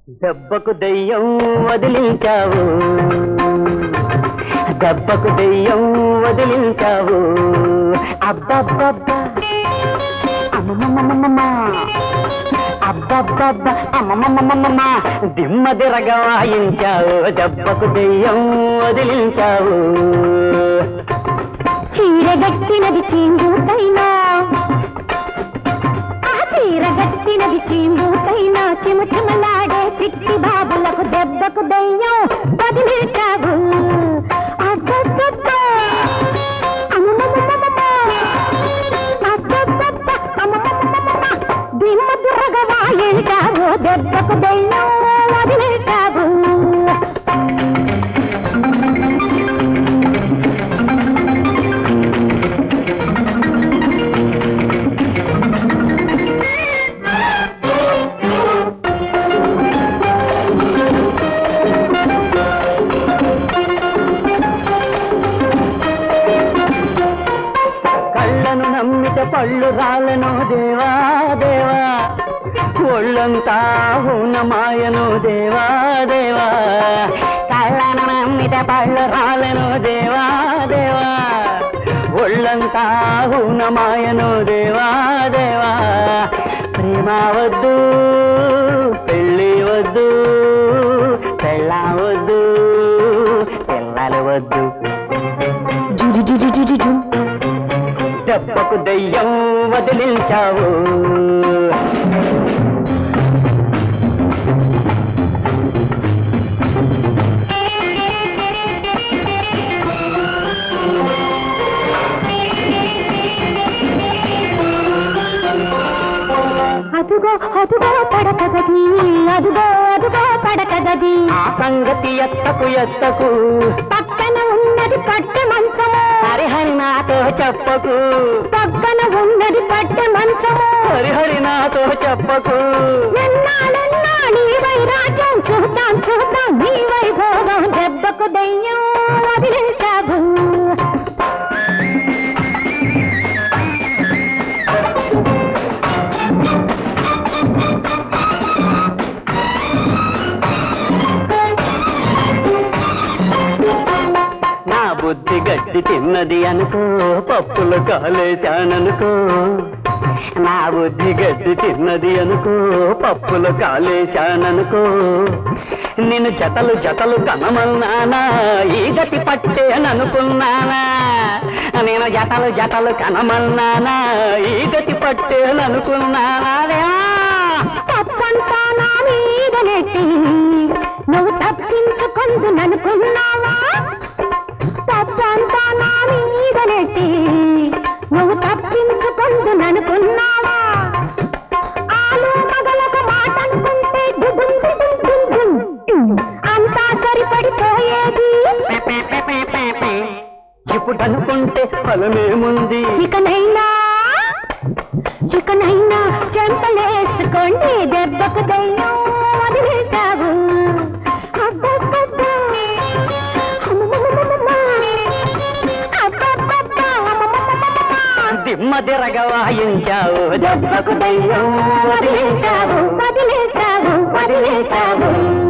దెబ్బకు దెయ్యం వదిలించావు దెబ్బకు దెయ్యం వదిలించావు అబ్బబ్బబ్బా అమ్మమ్మమ్మమ్మ అబ్బబ్బబ్బ అమ్మమ్మమ్మమ్మ దిమ్మ దిరగ వాయించావు దెబ్బకు దెయ్యం వదిలించావు చీరగట్టినది చీంబూతైనా ఆ చీరగట్టినది చీంబూతైనా చిమచిమలాడే చిట్టి బాబులకు దెబ్బకు దయ్యం వదిలేశావు అబ్బబ్బబ్బ! అమ్మమ్మమ్మమ్మమ్మ! అబ్బబ్బబ్బ! అమ్మమ్మమ్మమ్మమ్మ! దిమ్మ దురగ వాయించావు దెబ్బకు దయ్యం వదిలేశావు కళ్ళను నమ్మిత పళ్ళు రాలను దేవా దేవా ఒళ్ళంతా హూనమాయను దేవా దేవా కళ్ళను నమ్మిత పళ్ళు రాలను దేవా దేవా ఒళ్ళంతా హూనమాయను దేవా దేవా ప్రేమ వద్దు పెళ్ళి వద్దు పెళ్ళ వద్దు పిల్లలు వద్దు దెబ్బకు దయ్యం వదిలించావు అదుగో అదుగో పడక గది అదుగో అదుగో పడక గది ఆ సంగతి ఎత్తకు ఎత్తకు పక్కన ఉన్నది పట్టె మంచము హరిహరి నాతో చెప్పకు పక్కన ఉన్నది పట్టె మంచము హరిహరి నాతో చెప్పకు ఎన్నాళ్ళెన్నా నీ వైరాగ్యం చూద్దాం చూద్దాం నీ వైభోగం దెబ్బకు దయ్యం వదిలేశావు నా బుద్ధి గడ్డి తిన్నది అనుకో పప్పులు కాలేశాననుకో నా బుద్ధి గడ్డి తిన్నది అనుకో పప్పులు కాలేశాననుకో నిన్ను జతలు జతలు కనమన్నానా ఈ గతి పట్టేననుకున్నానా నేను జతలు జతలు కనమన్నానా ఈ గతి పట్టేననుకున్నానా దేవా! తప్పంతా నా మీద నెట్టి నువ్వు తప్పించుకుందు ననుకున్నావా తప్పంతా నా మీద నెట్టి నువ్వు తప్పించుకుందు ననుకున్నావా ఆలు మగలకు మాట అనుకుంటే డుడుం డుడుం డుడుం డుం. అంతా సరిపడిపోయేది ఇప్పుడు అనుకుంటే ఫలమేముంది ఇకనైనా ఇకనైనా చెంపలేసుకోండి దెబ్బకు దయ్యం వదిలేశావు అబ్బబ్బబ్బ. అమ్మమ్మమ్మమ్మమ్మ. అబ్బబ్బబ్బ. అమ్మమ్మమ్మమ్మమ్మ. దిమ్మ దిరగ వాయించావు దెబ్బకు దయ్యం వదిలేశావు వదిలేశావు వదిలేశావు వదిలేశావు